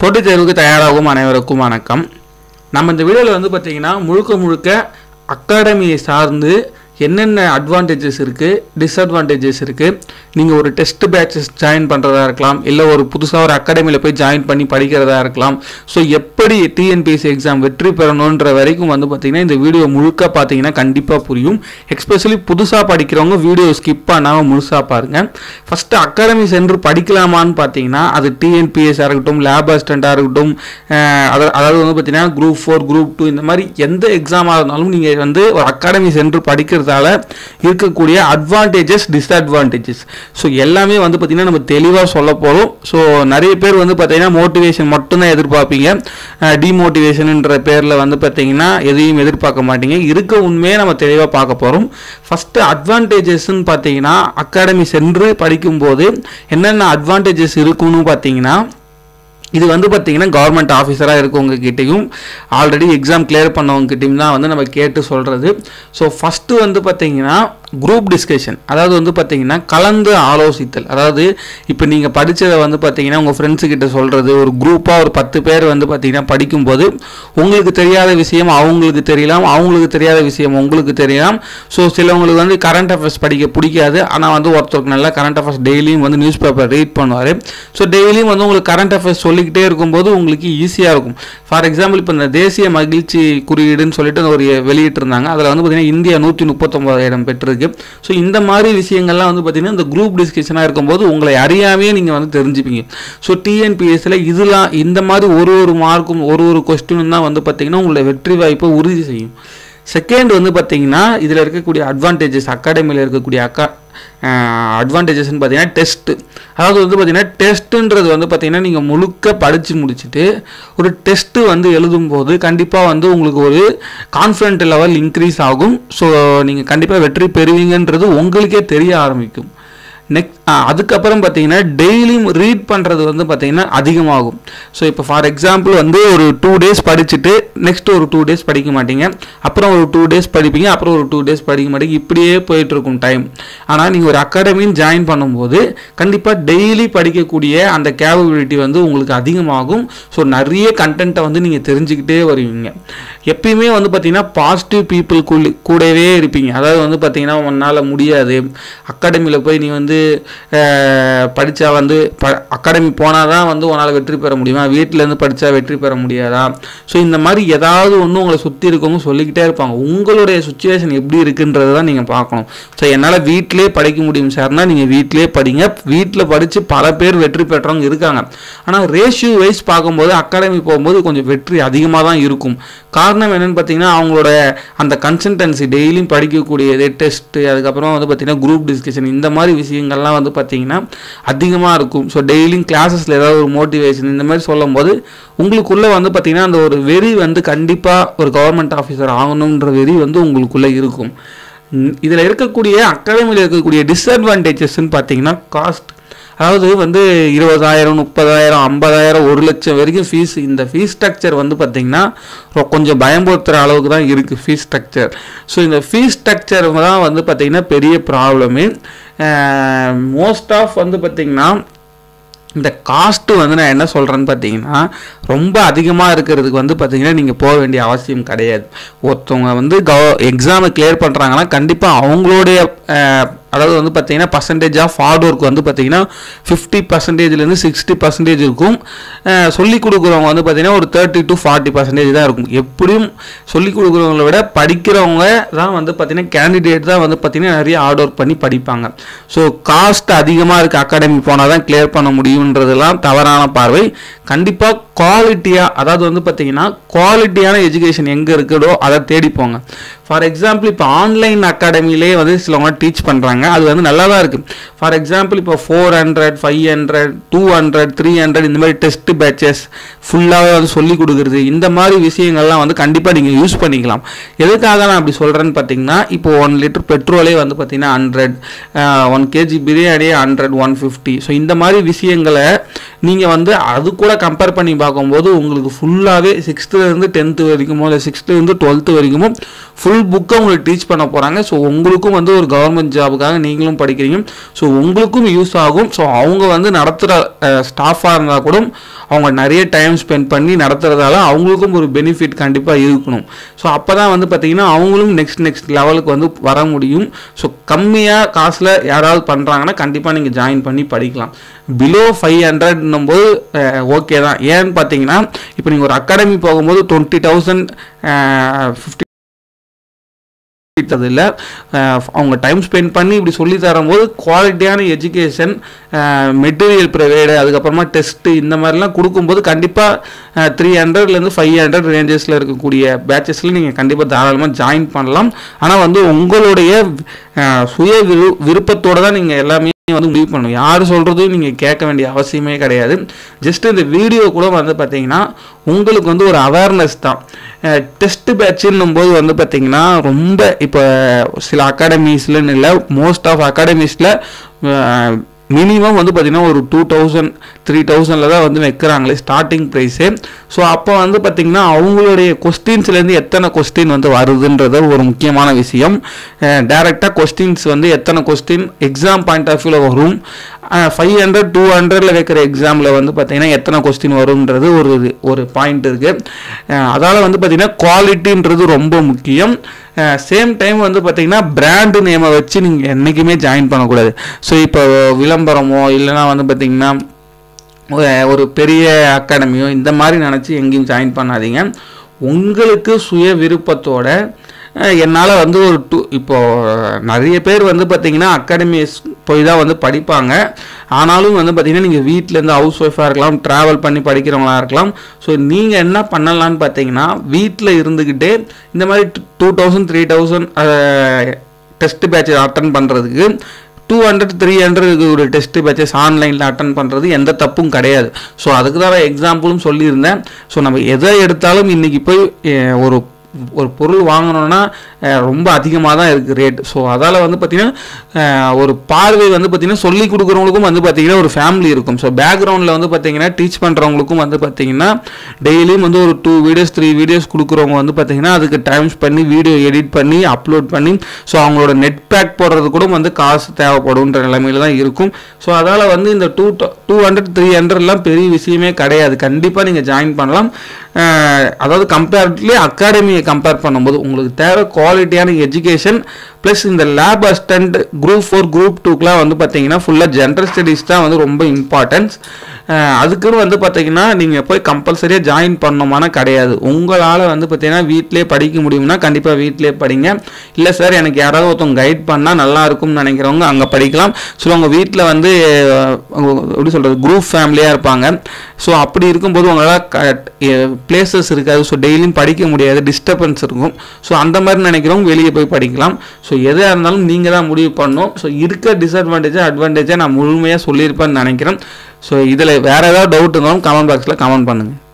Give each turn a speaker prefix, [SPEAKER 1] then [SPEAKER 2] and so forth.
[SPEAKER 1] போட்டித் தேர்வுக்கு தயாராகும் அனைவருக்கும் வணக்கம் நம்ம இந்த வீடியோவில் வந்து பார்த்தீங்கன்னா முழுக்க முழுக்க அகாடமியை சார்ந்து என்னென்ன அட்வான்டேஜஸ் இருக்குது டிஸ்அட்வான்டேஜஸ் இருக்குது நீங்கள் ஒரு டெஸ்ட் பேட்சஸ் ஜாயின் பண்ணுறதா இருக்கலாம் இல்லை ஒரு புதுசாக ஒரு அகாடமியில் போய் ஜாயின் பண்ணி படிக்கிறதா இருக்கலாம் ஸோ எப்படி டிஎன்பிஎஸ்சி எக்ஸாம் வெற்றி பெறணுன்ற வரைக்கும் வந்து பார்த்தீங்கன்னா இந்த வீடியோ முழுக்க பார்த்தீங்கன்னா கண்டிப்பாக புரியும் எக்ஸ்பெஷலி புதுசாக படிக்கிறவங்க வீடியோ ஸ்கிப் பண்ணாமல் முழுசாக பாருங்கள் ஃபஸ்ட்டு அகாடமி சென்று படிக்கலாமான்னு பார்த்தீங்கன்னா அது டிஎன்பிஎஸ்ஸாக இருக்கட்டும் லேப் அசிஸ்டண்ட்டாக இருக்கட்டும் அஹ் அத- அதாவது வந்து பார்த்தீங்கன்னா குரூப் ஃபோர் குரூப் டூ இந்த மாதிரி எந்த எக்ஸாமாக இருந்தாலும் நீங்கள் வந்து ஒரு அகாடமி சென்று படிக்கிறதால இருக்கக்கூடிய அட்வான்டேஜஸ் டிஸ்அட்வான்டேஜஸ் ஸோ எல்லாமே வந்து பார்த்தீங்கன்னா நம்ம தெளிவாக சொல்ல போகிறோம் ஸோ நிறைய பேர் வந்து பார்த்தீங்கன்னா மோட்டிவேஷன் மட்டும்தான் எதிர்பார்ப்பீங்க டிமோட்டிவேஷன்ன்ற பேரில் வந்து பார்த்தீங்கன்னா எதையும் எதிர்பார்க்க மாட்டீங்க இருக்க உண்மையை நம்ம தெளிவாக பார்க்க போகிறோம் ஃபஸ்ட்டு அட்வான்டேஜஸ்ன்னு பார்த்தீங்கன்னா அகாடமி சென்று படிக்கும்போது என்னென்ன அட்வான்டேஜஸ் இருக்குன்னு பார்த்தீங்கன்னா இது வந்து பார்த்தீங்கன்னா கவர்மெண்ட் ஆஃபீஸராக இருக்கவங்க கிட்டேயும் ஆல்ரெடி எக்ஸாம் கிளியர் பண்ணவங்க கிட்டேயும் தான் வந்து நம்ம கேட்டு சொல்கிறது ஸோ ஃபஸ்ட்டு வந்து பார்த்தீங்கன்னா குரூப் டிஸ்கஷன் அதாவது வந்து பார்த்தீங்கன்னா கலந்து ஆலோசித்தல் அதாவது இப்போ நீங்கள் படித்ததை வந்து பார்த்தீங்கன்னா உங்கள் ஃப்ரெண்ட்ஸு கிட்ட சொல்கிறது ஒரு குரூப்பாக ஒரு பத்து பேர் வந்து பார்த்தீங்கன்னா படிக்கும்போது உங்களுக்கு தெரியாத விஷயம் அவங்களுக்கு தெரியலாம் அவங்களுக்கு தெரியாத விஷயம் உங்களுக்கு தெரியலாம் ஸோ சிலவங்களுக்கு வந்து கரண்ட் அஃபேர்ஸ் படிக்க பிடிக்காது ஆனால் வந்து ஒருத்தருக்கு நல்லா கரண்ட் அஃபேர்ஸ் டெய்லியும் வந்து நியூஸ் பேப்பர் ரீட் பண்ணுவார் ஸோ டெய்லியும் வந்து உங்களுக்கு கரண்ட் அஃபேர்ஸ் சொல்லிக்கிட்டே இருக்கும்போது உங்களுக்கு ஈஸியாக இருக்கும் ஃபார் எக்ஸாம்பிள் இப்போ இந்த தேசிய மகிழ்ச்சி குறியீடுன்னு சொல்லிட்டு ஒரு வெளியிட்டிருந்தாங்க அதில் வந்து பார்த்தீங்கன்னா இந்தியா நூற்றி முப்பத்தொம்பதாயிரம் பெற்றிருக்கு ஸோ இந்த மாதிரி விஷயங்கள்லாம் வந்து பார்த்தீங்கன்னா இந்த குரூப் டிஸ்கஷனாக இருக்கும்போது உங்களை அறியாமையே நீங்கள் வந்து தெரிஞ்சுப்பீங்க ஸோ டிஎன்பிஎஸ்சியில் இதெல்லாம் இந்த மாதிரி ஒரு ஒரு மார்க்கும் ஒரு ஒரு கொஸ்டினும் தான் வந்து பார்த்தீங்கன்னா உங்களுடைய வெற்றி வாய்ப்பை உறுதி செய்யும் செகண்ட் வந்து பார்த்தீங்கன்னா இதில் இருக்கக்கூடிய அட்வான்டேஜஸ் அகாடமியில் இருக்கக்கூடிய அக்கா அட்வான்டேஜஸ்ன்னு பார்த்தீங்கன்னா டெஸ்ட்டு அதாவது வந்து பார்த்தீங்கன்னா டெஸ்ட்டுன்றது வந்து பார்த்தீங்கன்னா நீங்கள் முழுக்க படித்து முடிச்சுட்டு ஒரு டெஸ்ட்டு வந்து எழுதும்போது கண்டிப்பாக வந்து உங்களுக்கு ஒரு கான்ஃபிடென்ட் லெவல் இன்க்ரீஸ் ஆகும் ஸோ நீங்கள் கண்டிப்பாக வெற்றி பெறுவீங்கன்றது உங்களுக்கே தெரிய ஆரம்பிக்கும் நெக்ஸ்ட் அதுக்கப்புறம் பார்த்தீங்கன்னா டெய்லியும் ரீட் பண்ணுறது வந்து பார்த்தீங்கன்னா அதிகமாகும் ஸோ இப்போ ஃபார் எக்ஸாம்பிள் வந்து ஒரு டூ டேஸ் படிச்சுட்டு நெக்ஸ்ட் ஒரு டூ டேஸ் படிக்க மாட்டீங்க அப்புறம் ஒரு டூ டேஸ் படிப்பீங்க அப்புறம் ஒரு டூ டேஸ் படிக்க மாட்டீங்க இப்படியே போயிட்டு இருக்கும் டைம் ஆனால் நீங்கள் ஒரு அகாடமின்னு ஜாயின் பண்ணும்போது கண்டிப்பாக டெய்லி படிக்கக்கூடிய அந்த கேபபிலிட்டி வந்து உங்களுக்கு அதிகமாகும் ஸோ நிறைய கண்டென்ட்டை வந்து நீங்கள் தெரிஞ்சுக்கிட்டே வருவீங்க எப்பயுமே வந்து பார்த்தீங்கன்னா பாசிட்டிவ் பீப்புள் கூடவே இருப்பீங்க அதாவது வந்து பார்த்தீங்கன்னா உன்னால் முடியாது அகாடமியில் போய் நீ வந்து அஹ், படிச்சா வந்து ப அகாடமி போனால் தான் வந்து உன்னால் வெற்றி பெற முடியுமா வீட்டிலேருந்து படித்தா வெற்றி பெற முடியாதா ஸோ இந்த மாதிரி ஏதாவது ஒன்று உங்களை சுற்றி இருக்கவங்க சொல்லிக்கிட்டே இருப்பாங்க உங்களுடைய சுச்சுவேஷன் எப்படி இருக்குன்றது தான் நீங்கள் பார்க்கணும் ஸோ என்னால் வீட்டிலே படிக்க முடியும் சார்னா நீங்கள் வீட்டிலே படிங்க வீட்டில் படித்து பல பேர் வெற்றி பெற்றவங்க இருக்காங்க ஆனால் ரேஷியோ வைஸ் பார்க்கும்போது அகாடமி போகும்போது கொஞ்சம் வெற்றி அதிகமாக தான் இருக்கும் காரணம் என்னன்னு பார்த்தீங்கன்னா அவங்களோட அந்த கன்சல்டன்சி டெய்லியும் படிக்கக்கூடியது டெஸ்ட்டு அதுக்கப்புறம் வந்து பார்த்தீங்கன்னா குரூப் டிஸ்கஷன் இந்த மாதிரி விஷயங்கள்லாம் வந்து பார்த்தீங்கன்னா அதிகமாக இருக்கும் ஸோ டெய்லியும் கிளாஸஸில் ஏதாவது ஒரு மோட்டிவேஷன் இந்த மாதிரி சொல்லும்போது உங்களுக்குள்ளே வந்து பார்த்தீங்கன்னா அந்த ஒரு வெறி வந்து கண்டிப்பாக ஒரு கவர்மெண்ட் ஆஃபீஸர் ஆகணுன்ற வெறி வந்து உங்களுக்குள்ளே இருக்கும் இதில் இருக்கக்கூடிய அகாடமியில் இருக்கக்கூடிய டிஸ்அட்வான்டேஜஸ்ன்னு பார்த்தீங்கன்னா காஸ்ட் அதாவது வந்து இருபதாயிரம் முப்பதாயிரம் ஐம்பதாயிரம் ஒரு லட்சம் வரைக்கும் ஃபீஸ் இந்த ஃபீஸ் ஸ்ட்ரக்சர் வந்து பார்த்திங்கன்னா ரொ- கொஞ்சம் பயம்படுத்துகிற அளவுக்கு தான் இருக்குது ஃபீஸ் ஸ்ட்ரக்சர் ஸோ இந்த ஃபீஸ் ஸ்ட்ரக்சர் தான் வந்து பார்த்திங்கன்னா பெரிய ப்ராப்ளமே மோஸ்ட் ஆஃப் வந்து பார்த்திங்கன்னா இந்த காஸ்ட்டு வந்து நான் என்ன சொல்கிறேன்னு பார்த்தீங்கன்னா ரொம்ப அதிகமாக இருக்கிறதுக்கு வந்து பார்த்தீங்கன்னா நீங்கள் போக வேண்டிய அவசியம் கிடையாது ஒருத்தவங்க வந்து கவ எக்ஸாமை கிளியர் பண்ணுறாங்கன்னா கண்டிப்பாக அவங்களுடைய அஹ், அதாவது வந்து பார்த்தீங்கன்னா பர்சன்டேஜ் ஆஃப் ஹார்ட் ஒர்க் வந்து பார்த்தீங்கன்னா ஃபிஃப்டி பர்சன்டேஜ்லேருந்து சிக்ஸ்டி பர்சன்டேஜ் இருக்கும் அஹ், சொல்லிக் கொடுக்குறவங்க வந்து பார்த்தீங்கன்னா ஒரு தேர்ட்டி டு ஃபார்ட்டி பர்சன்டேஜ் தான் இருக்கும் எப்படியும் சொல்லிக் கொடுக்குறவங்கள விட படிக்கிறவங்க தான் வந்து பார்த்தீங்கன்னா கேண்டிடேட் தான் வந்து பார்த்தீங்கன்னா நிறைய ஹார்ட் ஒர்க் பண்ணி படிப்பாங்க ஸோ காஸ்ட் அதிகமாக இருக்க அகாடமி போனால் தான் கிளியர் பண்ண முடியுன்றதெல்லாம் தவறான பார்வை கண்டிப்பாக குவாலிட்டியாக அதாவது வந்து பார்த்தீங்கன்னா குவாலிட்டியான எஜுகேஷன் எங்கே இருக்குதோ அதை தேடி போங்க ஃபார் எக்ஸாம்பிள் இப்போ ஆன்லைன் அகாடமிலே வந்து சிலவங்க டீச் பண்ணுறாங்க அது வந்து நல்லா தான் இருக்குது ஃபார் எக்ஸாம்பிள் இப்போ four hundred five hundred two hundred three hundred இந்த மாதிரி டெஸ்ட் பேட்சஸ் ஃபுல்லாகவே வந்து சொல்லி கொடுக்குறது இந்த மாதிரி விஷயங்கள்லாம் வந்து கண்டிப்பாக நீங்கள் யூஸ் பண்ணிக்கலாம் எதுக்காக நான் அப்படி சொல்கிறேன்னு பார்த்தீங்கன்னா இப்போ ஒன் லிட்டர் பெட்ரோலே வந்து பார்த்தீங்கன்னா ஹண்ட்ரட் ஒன் கேஜி பிரியாணியே ஹண்ட்ரட் ஒன் ஃபிஃப்டி ஸோ இந்த மாதிரி விஷயங்களை நீங்கள் வந்து அது கூட கம்பேர் பண்ணி பார்க்கும்போது உங்களுக்கு ஃபுல்லாகவே சிக்ஸ்த்துலேருந்து டென்த்து வரைக்குமோ இல்லை சிக்ஸ்த்துலேருந்து டுவெல்த்து வரைக்குமோ ஃபுல் புக்கை உங்களுக்கு டீச் பண்ண போகிறாங்க ஸோ உங்களுக்கும் வந்து ஒரு கவர்மெண்ட் ஜாபுக்காக நீங்களும் படிக்கிறீங்க ஸோ உங்களுக்கும் யூஸ் ஆகும் ஸோ அவங்க வந்து நடத்துகிற ஸ்டாஃபாக இருந்தால் கூட அவங்க நிறைய டைம் ஸ்பெண்ட் பண்ணி நடத்துறதால அவங்களுக்கும் ஒரு பெனிஃபிட் கண்டிப்பாக இருக்கணும் ஸோ அப்போ தான் வந்து பார்த்திங்கன்னா அவங்களும் நெக்ஸ்ட் நெக்ஸ்ட் லெவலுக்கு வந்து வர முடியும் ஸோ கம்மியாக காசில் யாராவது பண்ணுறாங்கன்னா கண்டிப்பாக நீங்கள் ஜாயின் பண்ணி படிக்கலாம் பிலோ ஃபைவ் ஹண்ட்ரட்னும் போது ஓகே தான் ஏன்னு பார்த்தீங்கன்னா இப்போ நீங்கள் ஒரு அகாடமி போகும்போது டுவெண்ட்டி தௌசண்ட் ஃபிஃப்டி இல்லை அவங்க டைம் ஸ்பெண்ட் பண்ணி இப்படி சொல்லி தரும்போது குவாலிட்டியான எஜுகேஷன் மெட்டீரியல் ப்ரொவைடு அதுக்கப்புறமா டெஸ்ட்டு இந்த மாதிரிலாம் கொடுக்கும்போது கண்டிப்பாக த்ரீ ஹண்ட்ரட்லேருந்து ஃபைவ் ஹண்ட்ரட் ரேஞ்சஸில் இருக்கக்கூடிய பேச்சஸில் நீங்கள் கண்டிப்பாக தாராளமாக ஜாயின் பண்ணலாம் ஆனால் வந்து உங்களுடைய அஹ், சுய விரு விருப்பத்தோடு தான் நீங்கள் எல்லாமே வந்து முடிவு பண்ணணும் யார் சொல்கிறதும் நீங்கள் கேட்க வேண்டிய அவசியமே கிடையாது ஜஸ்ட் இந்த வீடியோ கூட வந்து பார்த்தீங்கன்னா உங்களுக்கு வந்து ஒரு அவேர்னஸ் தான் டெஸ்ட் பேட்சுன்னும் போது வந்து பார்த்தீங்கன்னா ரொம்ப இப்போ சில அகாடமிஸ்லன்னு இல்லை மோஸ்ட் ஆஃப் அகாடமிஸில் மினிமம் வந்து பார்த்தீங்கன்னா ஒரு டூ தௌசண்ட் த்ரீ தௌசண்டில் தான் வந்து வைக்கிறாங்களே ஸ்டார்டிங் ப்ரைஸே ஸோ அப்போ வந்து பார்த்தீங்கன்னா அவங்களுடைய கொஸ்டின்ஸ்லேருந்து எத்தனை கொஸ்டின் வந்து வருதுன்றது ஒரு முக்கியமான விஷயம் டேரெக்டாக கொஸ்டின்ஸ் வந்து எத்தனை கொஸ்டின் எக்ஸாம் பாயிண்ட் ஆஃப் வியூவில் வரும் ஃபைவ் ஹண்ட்ரட் டூ ஹண்ட்ரடில் வைக்கிற எக்ஸாமில் வந்து பார்த்தீங்கன்னா எத்தனை கொஸ்டின் வரும்ன்றது ஒரு இது- ஒரு பாயிண்ட் இருக்குது அதால் வந்து பார்த்தீங்கன்னா குவாலிட்டின்றது ரொம்ப முக்கியம் சேம் டைம் வந்து பார்த்தீங்கன்னா பிராண்டு நேமை வச்சு நீங்கள் என்றைக்குமே ஜாயின் பண்ணக்கூடாது ஸோ இப்போ விளம்பரமோ இல்லைன்னா வந்து பார்த்தீங்கன்னா ஒரு- ஒரு பெரிய அகாடமியோ இந்த மாதிரி நினச்சி எங்கேயும் ஜாயின் பண்ணாதீங்க உங்களுக்கு சுய விருப்பத்தோட என்னால் வந்து ஒரு டூ இப்போது நிறைய பேர் வந்து பார்த்தீங்கன்னா அகாடமிஸ் போய் தான் வந்து படிப்பாங்க ஆனாலும் வந்து பார்த்தீங்கன்னா நீங்கள் வீட்டிலேருந்து ஹவுஸ் ஒய்ஃபாக இருக்கலாம் ட்ராவல் பண்ணி படிக்கிறவங்களா இருக்கலாம் ஸோ நீங்கள் என்ன பண்ணலான்னு பார்த்தீங்கன்னா வீட்டில் இருந்துக்கிட்டே இந்த மாதிரி two thousand three thousand test batch attend பண்ணுறதுக்கு டூ ஹண்ட்ரட் த்ரீ ஹண்ட்ரட் ஒரு டெஸ்ட் பேச்சஸ் ஆன்லைனில் அட்டன் பண்ணுறது எந்த தப்பும் கிடையாது ஸோ அதுக்கு தான் நான் எக்ஸாம்பிளும் சொல்லியிருந்தேன் ஸோ நம்ம எதை எடுத்தாலும் இன்றைக்கி போய் அஹ், ஒரு ஒரு பொருள் வாங்கணும்னா அஹ், ரொம்ப அதிகமாக தான் இருக்குது ரேட் ஸோ அதால் வந்து பார்த்திங்கன்னா அஹ், ஒரு பார்வை வந்து பார்த்திங்கன்னா சொல்லி கொடுக்குறவங்களுக்கும் வந்து பார்த்திங்கன்னா ஒரு ஃபேமிலி இருக்கும் ஸோ பேக்ரவுண்டில் வந்து பார்த்திங்கன்னா டீச் பண்ணுறவங்களுக்கும் வந்து பார்த்திங்கன்னா டெய்லியும் வந்து ஒரு டூ வீடியோஸ் த்ரீ வீடியோஸ் கொடுக்குறவங்க வந்து பார்த்திங்கன்னா அதுக்கு டைம்ஸ் பண்ணி வீடியோ எடிட் பண்ணி அப்லோட் பண்ணி ஸோ அவங்களோட நெட் பேக் போடுறது கூட வந்து காசு தேவைப்படுன்ற நிலைமையில தான் இருக்கும் ஸோ அதால் வந்து இந்த டூ டூ ஹண்ட்ரட் த்ரீ ஹண்ட்ரட்லாம் பெரிய விஷயமே கிடையாது கண்டிப்பாக நீங்கள் ஜாயின் பண்ணலாம் அஹ் அதாவது கம்பேரிட்லி அகாடமியை கம்பேர் பண்ணும்போது உங்களுக்கு தேவை குவாலிட்டியான எஜுகேஷன் ப்ளஸ் இந்த lab assistant group four group டூக்கெலாம் வந்து பார்த்தீங்கன்னா ஃபுல்லாக ஜென்ரல் ஸ்டடீஸ் தான் வந்து ரொம்ப இம்பார்ட்டன்ஸ் அதுக்குன்னு வந்து பார்த்தீங்கன்னா நீங்கள் போய் கம்பல்சரியாக ஜாயின் பண்ணணுமானா கிடையாது உங்களால் வந்து பார்த்தீங்கன்னா வீட்டிலே படிக்க முடியும்னா கண்டிப்பாக வீட்டிலே படிங்க இல்லை சார் எனக்கு யாராவது ஒருத்தவங்க கைட் பண்ணால் நல்லா இருக்கும்னு நினைக்கிறவங்க அங்கே படிக்கலாம் ஸோ உங்கள் வீட்டில் வந்து அஹ், உங்க- எப்படி சொல்கிறது குரூப் ஃபேமிலியாக இருப்பாங்க ஸோ அப்படி இருக்கும்போது உங்களால் பிளேசஸ் இருக்காது ஸோ டெய்லியும் படிக்க முடியாது டிஸ்டர்பன்ஸ் இருக்கும் ஸோ அந்த மாதிரி நினைக்கிறவங்க வெளியே போய் படிக்கலாம் ஸோ எதாக இருந்தாலும் நீங்கள் தான் முடிவு பண்ணணும் ஸோ இருக்க டிஸ்அட்வான்டேஜாக அட்வான்டேஜாக நான் முழுமையாக சொல்லியிருப்பேன்னு நினைக்கிறேன் ஸோ இதில் வேறு ஏதாவது டவுட் இருந்தாலும் கமெண்ட் பாக்ஸில் கமெண்ட் பண்ணுங்கள்